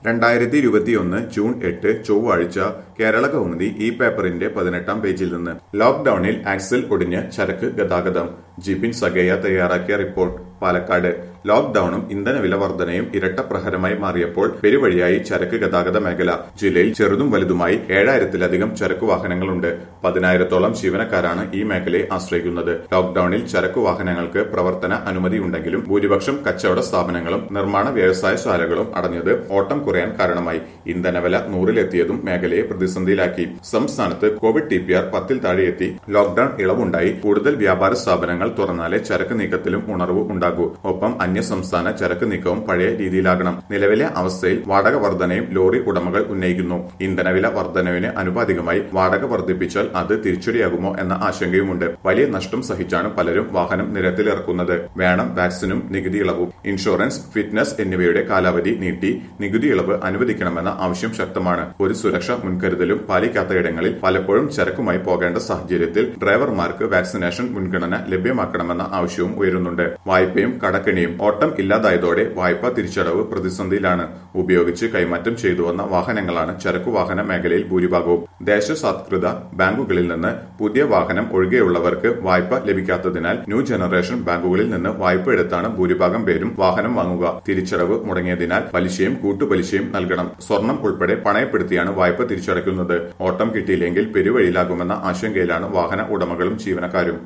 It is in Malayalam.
രണ്ടായിരത്തി ഇരുപത്തിയൊന്ന് ജൂൺ എട്ട് ചൊവ്വാഴ്ച കേരള കൗമുദി ഈ പേപ്പറിന്റെ പതിനെട്ടാം പേജിൽ നിന്ന് ലോക്ഡൌണിൽ ആക്സിൽ ഒടിഞ്ഞ് ചരക്ക് ഗതാഗതം ജിബിൻ സഗയ തയ്യാറാക്കിയ റിപ്പോർട്ട് പാലക്കാട് ലോക്ഡൌണും ഇന്ധനവില വർധനയും ഇരട്ട പ്രഹരമായി മാറിയപ്പോൾ പെരുവഴിയായി ചരക്ക് ഗതാഗത മേഖല ജില്ലയിൽ ചെറുതും വലുതുമായി ഏഴായിരത്തിലധികം ചരക്ക് വാഹനങ്ങളുണ്ട് പതിനായിരത്തോളം ജീവനക്കാരാണ് ഈ മേഖലയെ ആശ്രയിക്കുന്നത് ലോക്ഡൌണിൽ ചരക്ക് വാഹനങ്ങൾക്ക് പ്രവർത്തന അനുമതിയുണ്ടെങ്കിലും ഭൂരിപക്ഷം കച്ചവട സ്ഥാപനങ്ങളും നിർമ്മാണ വ്യവസായശാലകളും അടഞ്ഞത് ഓട്ടം കുറയാൻ കാരണമായി ഇന്ധനവില നൂറിലെത്തിയതും മേഖലയെ പ്രതിസന്ധിയിലാക്കി സംസ്ഥാനത്ത് കോവിഡ് ടി പി ആർ പത്തിൽ താഴെയെത്തി ലോക്ഡൌൺ ഇളവുണ്ടായി കൂടുതൽ വ്യാപാര സ്ഥാപനങ്ങൾ തുറന്നാലേ ചരക്ക് നീക്കത്തിലും ഉണർവ് ഉണ്ടാകൂ ഒപ്പം അന്യ സംസ്ഥാന ചരക്ക് നീക്കവും പഴയ രീതിയിലാകണം നിലവിലെ അവസ്ഥയിൽ വാടക വർധനയും ലോറി ഉടമകൾ ഉന്നയിക്കുന്നു ഇന്ധനവില വർധനവിന് അനുപാതികമായി വാടക വർദ്ധിപ്പിച്ചാൽ അത് തിരിച്ചടിയാകുമോ എന്ന ആശങ്കയുമുണ്ട് വലിയ നഷ്ടം സഹിച്ചാണ് പലരും വാഹനം നിരത്തിലിറക്കുന്നത് വേണം വാക്സിനും നികുതി ഇളവും ഇൻഷുറൻസ് ഫിറ്റ്നസ് എന്നിവയുടെ കാലാവധി നീട്ടി നികുതി ഇളവ് അനുവദിക്കണമെന്ന ആവശ്യം ശക്തമാണ് ഒരു സുരക്ഷാ മുൻകരുതലും പാലിക്കാത്തയിടങ്ങളിൽ പലപ്പോഴും ചരക്കുമായി പോകേണ്ട സാഹചര്യത്തിൽ ഡ്രൈവർമാർക്ക് വാക്സിനേഷൻ മുൻഗണന ലഭ്യമാക്കണമെന്ന ആവശ്യവും ഉയരുന്നുണ്ട് വായ്പയും കടക്കെണിയും ഓട്ടം ഇല്ലാതായതോടെ വായ്പാ തിരിച്ചടവ് പ്രതിസന്ധിയിലാണ് ഉപയോഗിച്ച് കൈമാറ്റം ചെയ്തു വന്ന വാഹനങ്ങളാണ് ചരക്കു വാഹന മേഖലയിൽ ഭൂരിഭാഗവും ദേശസാത്കൃത ബാങ്കുകളിൽ നിന്ന് പുതിയ വാഹനം ഒഴികെയുള്ളവർക്ക് വായ്പ ലഭിക്കാത്തതിനാൽ ന്യൂ ജനറേഷൻ ബാങ്കുകളിൽ നിന്ന് വായ്പ എടുത്താണ് ഭൂരിഭാഗം പേരും വാഹനം വാങ്ങുക തിരിച്ചടവ് മുടങ്ങിയതിനാൽ പലിശയും കൂട്ടുപലിശയും നൽകണം സ്വർണം ഉൾപ്പെടെ പണയപ്പെടുത്തിയാണ് വായ്പ തിരിച്ചടയ്ക്കുന്നത് ഓട്ടം കിട്ടിയില്ലെങ്കിൽ പെരുവഴിയിലാകുമെന്ന ആശങ്കയിലാണ് വാഹന ഉടമകളും ജീവനക്കാരും